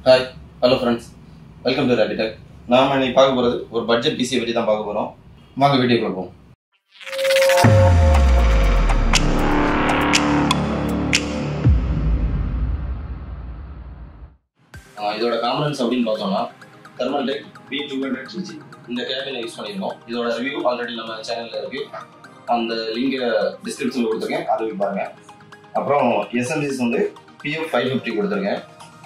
hi hello friends welcome to Rapidtech நாம இன்னைக்கு பார்க்க போகிறது ஒரு பட்ஜெட் பிசியை பற்றி தான் பார்க்க போகிறோம் வாங்க வீடியோக்குள்ள போவோம் ஆஹ் இதோட காம்பனன்ஸ் அப்படின்னு பார்த்தோம்னா Thermaltake P two hundred GG இந்த கேபினை யூஸ் பண்ணியிருக்கோம் இதோட ரிவ்யூ ஆல்ரெடி நம்ம சேனலில் இருக்கு அந்த லிங்கை டிஸ்கிரிப்ஷனில் கொடுத்துருக்கேன் அது போய் பாருங்க அப்புறம் எஸ்எம்டிஸ் வந்து பிஎஃப் ஃபைவ் ஃபிஃப்டி கொடுத்துருக்கேன்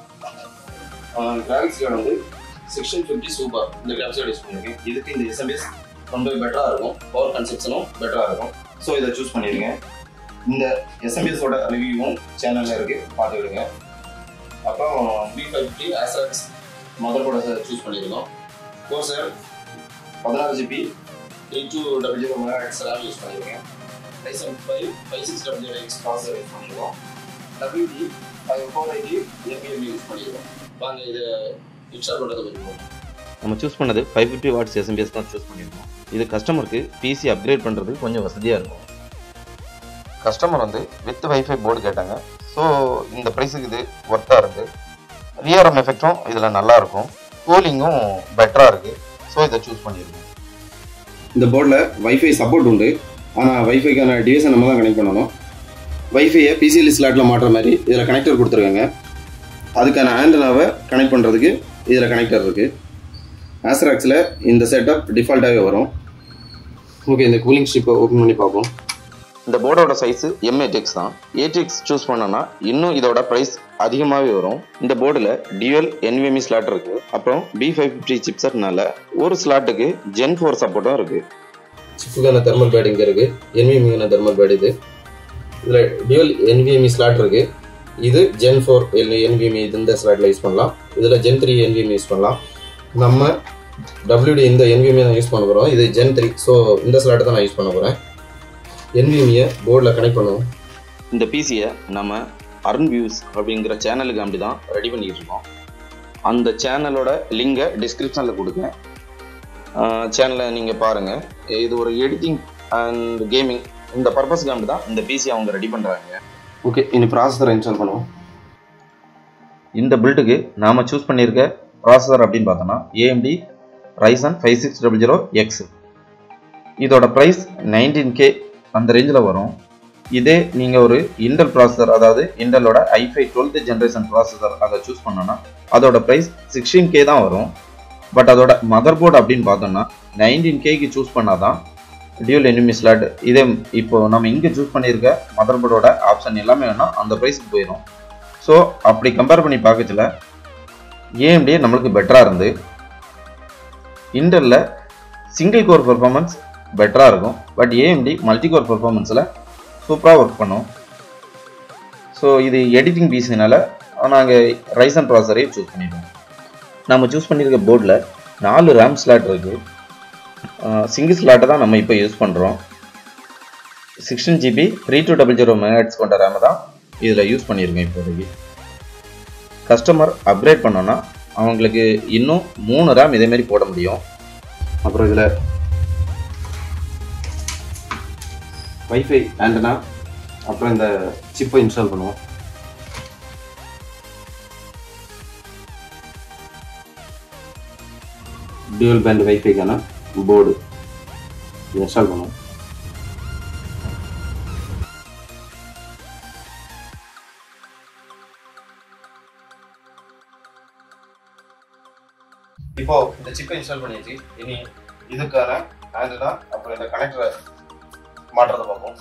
கிராஃபிக்ஸ் கார்டு வந்து சிக்ஸ்டீன் ஃபிஃப்டி சூப்பர் இந்த கிராஃபிக்ஸ் கார்டு யூஸ் பண்ணியிருக்கேன் இதுக்கு இந்த எஸ்எம்டிஸ் ரொம்ப பெட்டராக இருக்கும் பவர் கன்செப்ஷனும் பெட்டராக இருக்கும் ஸோ இதை சூஸ் பண்ணிடுங்க இந்த எஸ்எம்டிஸோட ரிவ்யூவும் சேனலில் இருக்குது பார்த்துக்கிடுங்க அப்புறம் பி ஃபைவ் ஃபிஃப்டி ஆசட்ஸ் மதர் போர்டை சூஸ் பண்ணியிருக்கோம் கோர்சர் பதினாறு GB three two double zero megahertz RAM use பண்ணியிருக்கேன் Ryzen five five six double zero X processor use பண்ணியிருக்கோம் டபிள்யூடி ஃபைவ் ஃபோர் எயிட்டி எம்பிஎம் யூஸ் பண்ணியிருக்கோம் வாங்க இதை இன்ஸ்டால் பண்ணுறது பற்றி நம்ம சூஸ் பண்ணது ஃபைவ் ஃபிஃப்டி வாட்ஸ் எஸ்எம்பிஎஸ் தான் சூஸ் பண்ணியிருக்கோம் இது கஸ்டமருக்கு பிசி அப்கிரேட் பண்ணுறது கொஞ்சம் வசதியாக இருக்கும் கஸ்டமர் வந்து வித் வைஃபை போர்டு கேட்டாங்க ஸோ இந்த ப்ரைஸுக்கு இது ஒர்த்தாக இருக்குது விஆர்எம் எஃபெக்டும் இதில் நல்லா இருக்கும் கூலிங்கும் பெட்டராக இருக்குது ஸோ இதை சூஸ் பண்ணியிருக்கோம் இந்த போர்டில் வைஃபை சப்போர்ட் உண்டு ஆனால் வைஃபைக்கான டிவைஸை நம்ம தான் கனெக்ட் பண்ணணும் வைஃபையை பிசிஎல் ஸ்லாட்டில் மாட்டுற மாதிரி இதில் கனெக்டர் கொடுத்துருக்காங்க அதுக்கான ஆண்டனாவை கனெக்ட் பண்ணுறதுக்கு இதில் கனெக்டர் இருக்குது ஆஸ்ட்ராக்ஸில் இந்த செட்டப் டிஃபால்ட்டாகவே வரும் ஓகே இந்த கூலிங் ஸ்ட்ரிப்பை ஓப்பன் பண்ணி பார்ப்போம் இந்த போர்டோட சைஸு எம்ஏடிஎக்ஸ் தான் ஏடிஎக்ஸ் சூஸ் பண்ணோன்னா இன்னும் இதோட ப்ரைஸ் அதிகமாகவே வரும் இந்த போர்டில் டியூஎல் என்விஎம்இ ஸ்லாட் இருக்கு அப்புறம் பி ஃபைவ் ஃபிஃப்டி சிப்செட்னால ஒரு ஸ்லாட்டுக்கு ஜென் ஃபோர் சப்போர்ட்டும் இருக்கு சிப்புக்கான தெர்மல் பேட் இங்கே இருக்குது என்விஎம்இக்கான தெர்மல் பேட் இது இதில் டியூவல் என்விஎம்இ ஸ்லாட் இருக்குது இது ஜென் ஃபோர் என்விஎம்இ இது இந்த ஸ்லாட்டில் யூஸ் பண்ணலாம் இதில் ஜென் த்ரீ என்விஎம்இ யூஸ் பண்ணலாம் நம்ம டபிள்யூடி இந்த என்விஎம்இ தான் யூஸ் பண்ண போகிறோம் இது ஜென் த்ரீ ஸோ இந்த ஸ்லாட்டை தான் நான் யூஸ் பண்ண போகிறேன் என்விஎம்இயை போர்டில் கனெக்ட் பண்ணுவோம் இந்த பிசியை நம்ம அருண் வியூஸ் அப்படிங்கிற சேனலுக்கு அப்படி தான் ரெடி பண்ணிட்டு இருக்கோம் அந்த சேனலோட லிங்கை டிஸ்கிரிப்ஷனில் கொடுக்கேன் சேனலை நீங்கள் பாருங்கள் இது ஒரு எடிட்டிங் அண்ட் கேமிங் இந்த பர்பஸ்க்கு அப்படி தான் இந்த பிசி அவங்க ரெடி பண்ணுறாங்க ஓகே இனி ப்ராசஸரை இன்ஸ்டால் பண்ணுவோம் இந்த பில்டுக்கு நாம் சூஸ் பண்ணியிருக்க ப்ராசஸர் அப்படின்னு பார்த்தோன்னா AMD Ryzen five six double zero X இதோட ப்ரைஸ் நைன்டீன் கே அந்த ரேஞ்சில் வரும் இதே நீங்கள் ஒரு இன்டெல் ப்ராசஸர் அதாவது இன்டலோட ஐஃபை டுவெல்த் ஜென்ரேஷன் ப்ராசஸர் அதை சூஸ் பண்ணோன்னா அதோட ப்ரைஸ் சிக்ஸ்டீன் கே தான் வரும் பட் அதோட மதர் போர்டு அப்படின்னு பார்த்தோம்னா நைன்டீன் கேக்கு சூஸ் பண்ணாதான் டியூல் எனிமி ஸ்லாட் இதே இப்போ நம்ம இங்கே சூஸ் பண்ணியிருக்க மதர் போர்டோட ஆப்ஷன் எல்லாமே வேணால் அந்த ப்ரைஸுக்கு போயிடும் ஸோ அப்படி கம்பேர் பண்ணி பார்க்கச்சுல ஏஎம்டியே நம்மளுக்கு பெட்டராக இருந்து இன்டரில் சிங்கிள் கோர் பெர்ஃபார்மன்ஸ் பெட்டராக இருக்கும் பட் ஏஎம்டி மல்டி கோர் பெர்ஃபார்மன்ஸில் சூப்பராக ஒர்க் பண்ணும் ஸோ இது எடிட்டிங் பீஸ்னால நாங்கள் ரைசன் ப்ராசரே சூஸ் பண்ணிடுவோம் நம்ம சூஸ் பண்ணியிருக்க போர்டில் நாலு ரேம் ஸ்லாட் இருக்குது சிங்கிள் ஸ்லாட்டை தான் நம்ம இப்போ யூஸ் பண்ணுறோம் sixteen GB three two double zero megahertz கொண்ட ரேமை தான் இதில் யூஸ் பண்ணியிருக்கேன் இப்போதைக்கு கஸ்டமர் அப்கிரேட் பண்ணோன்னா அவங்களுக்கு இன்னும் மூணு ரேம் இதேமாரி போட முடியும் அப்புறம் இதில் வைஃபை ஆண்டனா அப்புறம் இந்த சிப்பை இன்ஸ்டால் பண்ணுவோம் டியூவல் பேண்ட் வைஃபைக்கான போர்டு இன்ஸ்டால் பண்ணுவோம் இப்போ இந்த சிப்பை இன்ஸ்டால் பண்ணியாச்சு இனி இதுக்கான ஆண்டனா அப்புறம் இந்த கனெக்டரை மாட்டுறதை பார்ப்போம்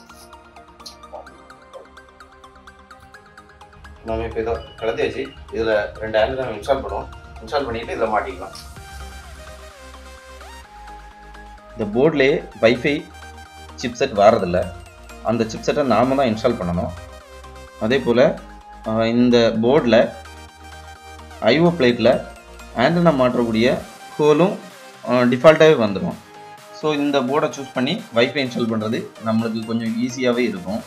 நம்ம இப்போ இதை கலந்தாச்சு இதில் ரெண்டு ஆண்டனா நம்ம இன்ஸ்டால் பண்ணுவோம் இன்ஸ்டால் பண்ணிட்டு இதில் மாட்டிக்கலாம் இந்த போர்ட்லேயே வைஃபை சிப்செட் வரதில்ல அந்த சிப்செட்டை நாம தான் இன்ஸ்டால் பண்ணணும் அதே போல் இந்த போர்டில் ஐஓ பிளேட்டில் ஆண்டனா மாற்றக்கூடிய ஹோலும் டிஃபால்ட்டாகவே வந்துடும் ஸோ இந்த போர்டை சூஸ் பண்ணி வைஃபை இன்ஸ்டால் பண்ணுறது நம்மளுக்கு கொஞ்சம் ஈஸியாகவே இருக்கும்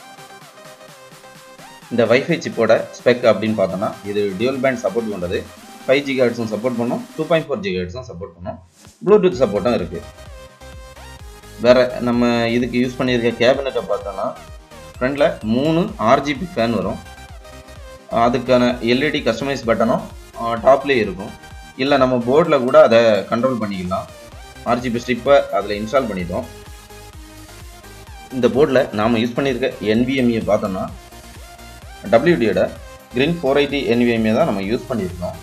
இந்த வைஃபை சிப்போட ஸ்பெக் அப்படின்னு பார்த்தோன்னா இது டியூல் பேண்ட் சப்போர்ட் பண்ணுறது ஃபைவ் ஜிகாட்ஸும் சப்போர்ட் பண்ணும் டூ பாயிண்ட் ஃபோர் ஜிகாட்ஸும் சப்போர்ட் பண்ணும் ப்ளூடூத் சப்போர்ட்டும் இருக்குது வேறு நம்ம இதுக்கு யூஸ் பண்ணியிருக்க கேபினெட்டை பார்த்தோன்னா ஃப்ரண்டில் மூணு ஆர்ஜிபி ஃபேன் வரும் அதுக்கான எல்இடி கஸ்டமைஸ் பட்டனும் டாப்லேயே இருக்கும் இல்லை நம்ம போர்டில் கூட அதை கண்ட்ரோல் பண்ணிக்கலாம் ஆர்ஜிபி ஸ்ட்ரிப்பை அதில் இன்ஸ்டால் பண்ணிட்டோம் இந்த போர்டில் நாம் யூஸ் பண்ணியிருக்க NVMe பார்த்தோம்னா டபிள்யூடியோட கிரீன் ஃபோர் எயிட்டி NVMe தான் நம்ம யூஸ் பண்ணியிருக்கோம்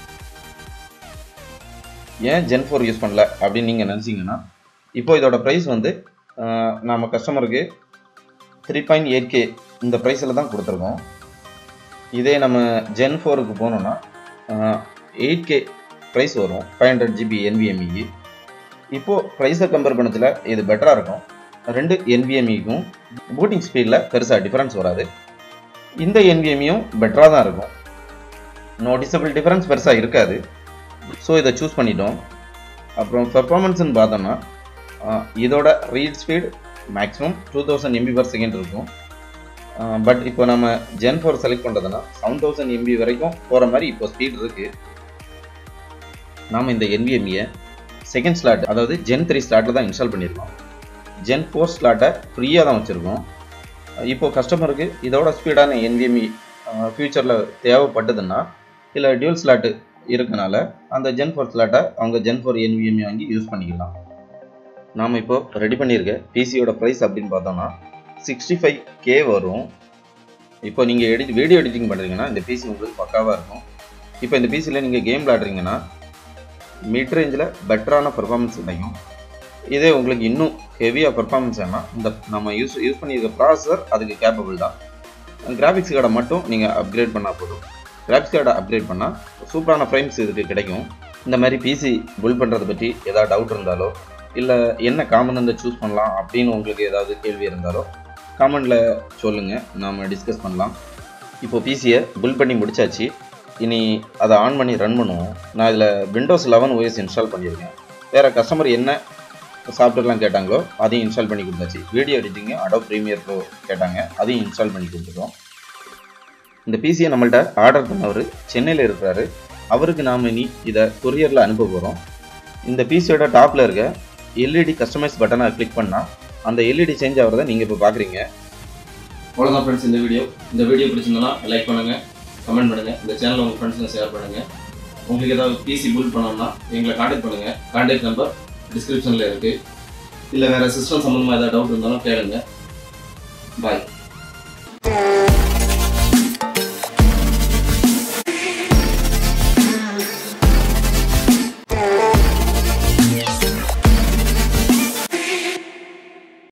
ஏன் ஜென் ஃபோர் யூஸ் பண்ணல அப்படின்னு நீங்கள் நினச்சிங்கன்னா இப்போ இதோட ப்ரைஸ் வந்து ஆஹ், நம்ம கஸ்டமருக்கு த்ரீ பாயிண்ட் எயிட் கே இந்த ப்ரைஸில் தான் கொடுத்துருக்கோம் இதே நம்ம ஜென் ஃபோருக்கு போனோம்னா எயிட் கே ப்ரைஸ் வரும் ஃபைவ் ஹண்ட்ரட் ஜிபி என்விஎம்இ இப்போது ப்ரைஸை கம்பேர் பண்ணதில் இது பெட்டராக இருக்கும் ரெண்டு என்விஎம்இக்கும் பூட்டிங் ஸ்பீடில் பெருசாக டிஃபரன்ஸ் வராது இந்த என்விஎம்இயும் பெட்டராக தான் இருக்கும் நோட்டிசபிள் டிஃபரன்ஸ் பெருசாக இருக்காது ஸோ இதை சூஸ் பண்ணிட்டோம் அப்புறம் பெர்ஃபார்மன்ஸ்னு பார்த்தோம்னா ஆஹ், இதோட read speed maximum two thousand MB per second இருக்கும் பட் இப்போ நம்ம ஜென் ஃபோர் செலக்ட் பண்ணுறதுனா செவன் தௌசண்ட் எம்பி வரைக்கும் போகிற மாதிரி இப்போ ஸ்பீட் இருக்குது நாம் இந்த என்விஎம்இயை செகண்ட் ஸ்லாட் அதாவது ஜென் த்ரீ ஸ்லாட்டில் தான் இன்ஸ்டால் பண்ணியிருக்கோம் ஜென் ஃபோர் ஸ்லாட்டை ஃப்ரீயாக தான் வச்சுருக்கோம் இப்போ கஸ்டமருக்கு இதோட ஸ்பீடான என்விஎம்இ ஃப்யூச்சரில் தேவைப்பட்டதுன்னா இல்லை டியூல் ஸ்லாட்டு இருக்கனால அந்த ஜென் ஃபோர் ஸ்லாட்டை அவங்க ஜென் ஃபோர் என்விஎம்இ வாங்கி யூஸ் பண்ணிக்கலாம் நாம் இப்போ ரெடி பண்ணியிருக்க பிசியோட ப்ரைஸ் அப்படின்னு பார்த்தோம்னா சிக்ஸ்டி ஃபைவ் கே வரும் இப்போ நீங்கள் எடிட் வீடியோ எடிட்டிங் பண்ணுறீங்கன்னா இந்த பிசி உங்களுக்கு பக்காவாக இருக்கும் இப்போ இந்த பிசியில் நீங்கள் கேம் விளாடுறீங்கன்னா மிட் ரேஞ்சில் பெட்டரான பெர்ஃபார்மன்ஸ் கிடைக்கும் இதே உங்களுக்கு இன்னும் ஹெவியாக பெர்ஃபார்மன்ஸ் வேணால் இந்த நம்ம யூஸ் யூஸ் பண்ணியிருக்க ப்ராசஸர் அதுக்கு கேப்பபிள் தான் கிராஃபிக்ஸ் கார்டை மட்டும் நீங்கள் அப்கிரேட் பண்ணால் போதும் கிராஃபிக்ஸ் கார்டை அப்கிரேட் பண்ணால் சூப்பரான ஃப்ரேம்ஸ் இதுக்கு கிடைக்கும் இந்த மாதிரி பிசி புல் பண்ணுறதை பற்றி ஏதாவது டவுட் இருந்தாலோ இல்லை என்ன காமன் வந்து சூஸ் பண்ணலாம் அப்படின்னு உங்களுக்கு ஏதாவது கேள்வி இருந்தாலோ காமெண்டில் சொல்லுங்கள் நாம் டிஸ்கஸ் பண்ணலாம் இப்போ பிசியை புல் பண்ணி முடிச்சாச்சு இனி அதை ஆன் பண்ணி ரன் பண்ணுவோம் நான் இதில் விண்டோஸ் லெவன் OS இன்ஸ்டால் பண்ணியிருக்கேன் வேறு கஸ்டமர் என்ன சாஃப்ட்வேர்லாம் கேட்டாங்களோ அதையும் இன்ஸ்டால் பண்ணி கொடுத்தாச்சு வீடியோ எடிட்டிங்கு அடோ ப்ரீமியர் ப்ரோ கேட்டாங்க அதையும் இன்ஸ்டால் பண்ணி கொடுத்துட்டோம் இந்த பிசியை நம்மள்ட்ட ஆர்டர் பண்ணவர் சென்னையில் இருக்கிறாரு அவருக்கு நாம் இனி இதை கொரியரில் அனுப்ப போகிறோம் இந்த பிசியோட டாப்பில் இருக்க எல்இடி கஸ்டமைஸ் பட்டனை கிளிக் பண்ணால் அந்த எல்இடி சேஞ்ச் ஆகிறத நீங்கள் இப்போ பார்க்குறீங்க அவ்வளோதான் ஃப்ரெண்ட்ஸ் இந்த வீடியோ இந்த வீடியோ பிடிச்சிருந்தனா லைக் பண்ணுங்கள் கமெண்ட் பண்ணுங்கள் இந்த சேனலை உங்கள் ஃப்ரெண்ட்ஸுங்க ஷேர் பண்ணுங்கள் உங்களுக்கு ஏதாவது பிசி புல் பண்ணணும்னா எங்களை காண்டாக்ட் பண்ணுங்கள் காண்டாக்ட் நம்பர் டிஸ்கிரிப்ஷனில் இருக்குது இல்லை வேறு சிஸ்டம் சம்மந்தமாக ஏதாவது டவுட் இருந்தாலும் கேளுங்க பாய்